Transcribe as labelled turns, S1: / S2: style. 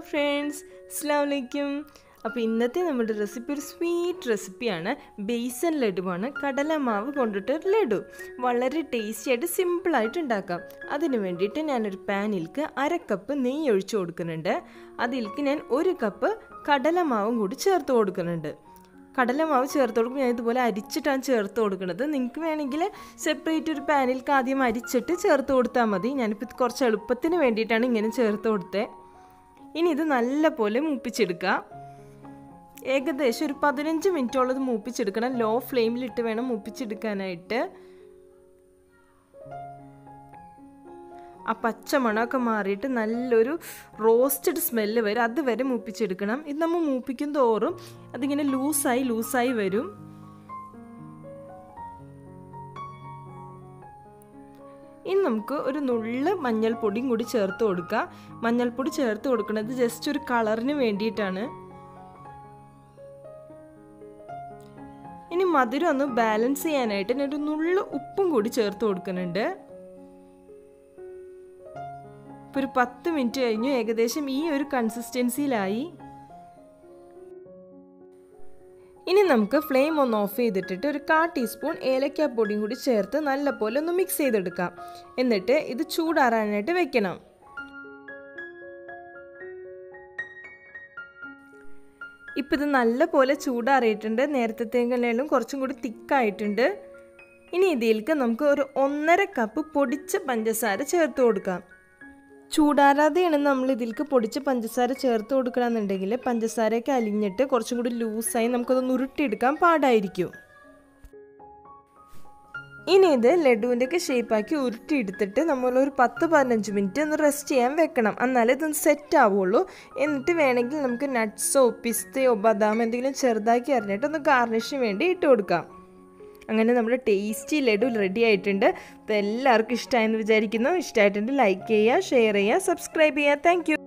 S1: friends അസ്സാം വലൈക്കും അപ്പോൾ ഇന്നത്തെ നമ്മുടെ റെസിപ്പി ഒരു സ്വീറ്റ് റെസിപ്പിയാണ് ബേസൻ ലഡുവാണ് കടലമാവ് കൊണ്ടിട്ട് ഒരു ലഡു വളരെ ടേസ്റ്റി ആയിട്ട് സിമ്പിളായിട്ട് ഉണ്ടാക്കാം അതിന് വേണ്ടിയിട്ട് ഞാനൊരു പാനിലേക്ക് അര കപ്പ് നെയ്യ് ഒഴിച്ചു കൊടുക്കുന്നുണ്ട് അതിലേക്ക് ഞാൻ ഒരു കപ്പ് കടലമാവും കൂടി ചേർത്ത് കൊടുക്കുന്നുണ്ട് കടലമാവ് ചേർത്ത് കൊടുക്കും ഞാൻ ഇതുപോലെ അരിച്ചിട്ടാണ് ചേർത്ത് കൊടുക്കുന്നത് നിങ്ങൾക്ക് വേണമെങ്കിൽ സെപ്പറേറ്റ് ഒരു പാനിലേക്ക് ആദ്യം അരിച്ചിട്ട് ചേർത്ത് കൊടുത്താൽ മതി ഞാനിപ്പോൾ ഇത് കുറച്ച് എളുപ്പത്തിന് വേണ്ടിയിട്ടാണ് ഇങ്ങനെ ചേർത്ത് കൊടുത്തത് ഇനി ഇത് നല്ല പോലെ മൂപ്പിച്ചെടുക്കുക ഏകദേശം ഒരു പതിനഞ്ച് മിനിറ്റോളം ഇത് മൂപ്പിച്ചെടുക്കണം ലോ ഫ്ലെയിമിലിട്ട് വേണം മൂപ്പിച്ചെടുക്കാനായിട്ട് ആ പച്ച മണമൊക്കെ മാറിയിട്ട് നല്ലൊരു റോസ്റ്റഡ് സ്മെല്ല് വരും അതുവരെ മൂപ്പിച്ചെടുക്കണം ഇത് നമ്മൾ മൂപ്പിക്കും തോറും അതിങ്ങനെ ലൂസായി ലൂസായി വരും ഇനി നമുക്ക് ഒരു നുള്ള് മഞ്ഞൾപ്പൊടിയും കൂടി ചേർത്ത് കൊടുക്കാം മഞ്ഞൾപ്പൊടി ചേർത്ത് കൊടുക്കുന്നത് ജസ്റ്റ് ഒരു കളറിന് വേണ്ടിയിട്ടാണ് ഇനി മധുരം ഒന്ന് ബാലൻസ് ചെയ്യാനായിട്ട് ഞാൻ ഒരു നുള്ള് ഉപ്പും കൂടി ചേർത്ത് കൊടുക്കുന്നുണ്ട് ഇപ്പോൾ ഒരു പത്ത് മിനിറ്റ് കഴിഞ്ഞു ഏകദേശം ഈ ഒരു കൺസിസ്റ്റൻസിയിലായി ഇനി നമുക്ക് ഫ്ലെയിം ഒന്ന് ഓഫ് ചെയ്തിട്ടിട്ട് ഒരു കാ ടീസ്പൂൺ ഏലക്ക പൊടിയും കൂടി ചേർത്ത് നല്ലപോലെ ഒന്ന് മിക്സ് ചെയ്തെടുക്കാം എന്നിട്ട് ഇത് ചൂടാറാനായിട്ട് വെക്കണം ഇപ്പം ഇത് നല്ലപോലെ ചൂടാറിയിട്ടുണ്ട് നേരത്തേക്കാളും കുറച്ചും കൂടി തിക്കായിട്ടുണ്ട് ഇനി ഇതിലേക്ക് നമുക്ക് ഒരു ഒന്നര കപ്പ് പൊടിച്ച പഞ്ചസാര ചേർത്ത് കൊടുക്കാം ചൂടാറാതെയാണ് നമ്മൾ ഇതിലേക്ക് പൊടിച്ച പഞ്ചസാര ചേർത്ത് കൊടുക്കണമെന്നുണ്ടെങ്കിൽ പഞ്ചസാരയൊക്കെ അലിഞ്ഞിട്ട് കുറച്ചും കൂടി ലൂസായി നമുക്കതൊന്ന് ഉരുട്ടിയെടുക്കാൻ പാടായിരിക്കും ഇനി ഇത് ലഡുവിൻ്റെയൊക്കെ ഷേപ്പാക്കി ഉരുട്ടിയെടുത്തിട്ട് നമ്മളൊരു പത്ത് പതിനഞ്ച് മിനിറ്റ് ഒന്ന് റെസ്റ്റ് ചെയ്യാൻ വെക്കണം എന്നാലേ ഇതൊന്ന് സെറ്റ് ആവുള്ളൂ എന്നിട്ട് വേണമെങ്കിൽ നമുക്ക് നട്ട്സോ പിസ്തയോ ബദാം എന്തെങ്കിലും ചെറുതാക്കി അറിഞ്ഞിട്ട് ഒന്ന് ഗാർണിഷിന് വേണ്ടി ഇട്ട് കൊടുക്കാം അങ്ങനെ നമ്മുടെ ടേസ്റ്റി ലഡു റെഡി ആയിട്ടുണ്ട് അപ്പോൾ എല്ലാവർക്കും ഇഷ്ടമായെന്ന് വിചാരിക്കുന്നു ഇഷ്ടമായിട്ടുണ്ട് ലൈക്ക് ചെയ്യുക ഷെയർ ചെയ്യുക സബ്സ്ക്രൈബ് ചെയ്യുക താങ്ക്